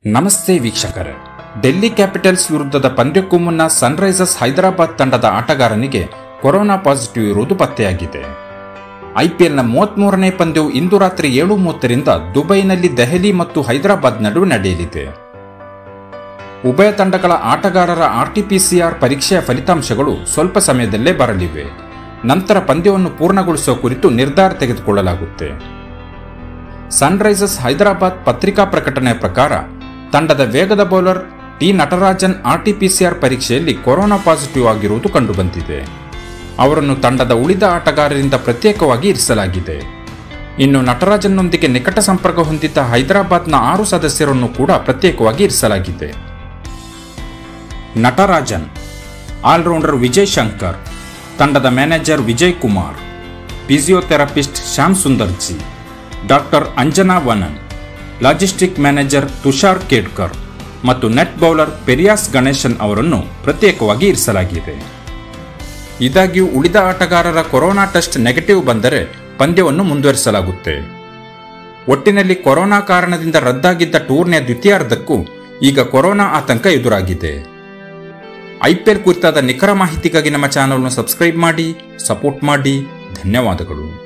ನಮಸ್ತೆ ವೀಕ್ಷಕರೇ ಡೆಲ್ಲಿ ಕ್ಯಾಪಿಟಲ್ಸ್ ವಿರುದ್ಧದ ಪಂದ್ಯಕ್ಕೂ ಮುನ್ನ ಸನ್ರೈಸರ್ಸ್ ಹೈದರಾಬಾದ್ ತಂಡದ ಆಟಗಾರನಿಗೆ ಕೊರೋನಾ ಪಾಸಿಟಿವ್ ಇರುವುದು ಪತ್ತೆಯಾಗಿದೆ ಐಪಿಎಲ್ನ ಮೂವತ್ಮೂರನೇ ಪಂದ್ಯವು ಇಂದು ರಾತ್ರಿ ಏಳು ಮೂವತ್ತರಿಂದ ದುಬೈನಲ್ಲಿ ದೆಹಲಿ ಮತ್ತು ಹೈದರಾಬಾದ್ ನಡುವೆ ನಡೆಯಲಿದೆ ಉಭಯ ತಂಡಗಳ ಆಟಗಾರರ ಆರ್ಟಿಪಿಸಿಆರ್ ಪರೀಕ್ಷೆಯ ಫಲಿತಾಂಶಗಳು ಸ್ವಲ್ಪ ಸಮಯದಲ್ಲೇ ಬರಲಿವೆ ನಂತರ ಪಂದ್ಯವನ್ನು ಪೂರ್ಣಗೊಳಿಸುವ ಕುರಿತು ನಿರ್ಧಾರ ತೆಗೆದುಕೊಳ್ಳಲಾಗುತ್ತೆ ಸನ್ರೈಸರ್ಸ್ ಹೈದರಾಬಾದ್ ಪತ್ರಿಕಾ ಪ್ರಕಟಣೆಯ ಪ್ರಕಾರ ತಂಡದ ವೇಗದ ಬೌಲರ್ ಟಿ ನಟರಾಜನ್ ಆರ್ಟಿಪಿಸಿಆರ್ ಪರೀಕ್ಷೆಯಲ್ಲಿ ಕೊರೋನಾ ಪಾಸಿಟಿವ್ ಆಗಿರುವುದು ಕಂಡುಬಂದಿದೆ ಅವರನ್ನು ತಂಡದ ಉಳಿದ ಆಟಗಾರರಿಂದ ಪ್ರತ್ಯೇಕವಾಗಿ ಇರಿಸಲಾಗಿದೆ ಇನ್ನು ನಟರಾಜನ್ನೊಂದಿಗೆ ನಿಕಟ ಸಂಪರ್ಕ ಹೊಂದಿದ್ದ ಹೈದರಾಬಾದ್ನ ಆರು ಸದಸ್ಯರನ್ನು ಕೂಡ ಪ್ರತ್ಯೇಕವಾಗಿ ಇರಿಸಲಾಗಿದೆ ನಟರಾಜನ್ ಆಲ್ರೌಂಡರ್ ವಿಜಯ್ ಶಂಕರ್ ತಂಡದ manager Vijay Kumar physiotherapist Shyam Sundarji doctor Anjana Vanan logistic manager Tushar Kedkar ಮತ್ತು ನೆಟ್ ಬೌಲರ್ ಪೆರಿಯಾಸ್ ಗಣೇಶನ್ ಅವರನ್ನು ಪ್ರತ್ಯೇಕವಾಗಿ ಇರಿಸಲಾಗಿದೆ ಇದಾಗ್ಯೂ ಉಳಿದ ಆಟಗಾರರ ಕೊರೋನಾ ಟೆಸ್ಟ್ ನೆಗೆಟಿವ್ ಬಂದರೆ ಪಂದ್ಯವನ್ನು ಮುಂದುವರಿಸಲಾಗುತ್ತೆ ಒಟ್ಟಿನಲ್ಲಿ ಕೊರೋನಾ ಕಾರಣದಿಂದ ರದ್ದಾಗಿದ್ದ ಟೂರ್ನಿಯ ದ್ವಿತೀಯಾರ್ಧಕ್ಕೂ ಈಗ ಕೊರೋನಾ ಆತಂಕ ಎದುರಾಗಿದೆ ಐಪಿಎಲ್ ಕುರಿತಾದ ನಿಖರ ಮಾಹಿತಿಗಾಗಿ ನಮ್ಮ ಚಾನಲ್ನ ಸಬ್ಸ್ಕ್ರೈಬ್ ಮಾಡಿ ಸಪೋರ್ಟ್ ಮಾಡಿ ಧನ್ಯವಾದಗಳು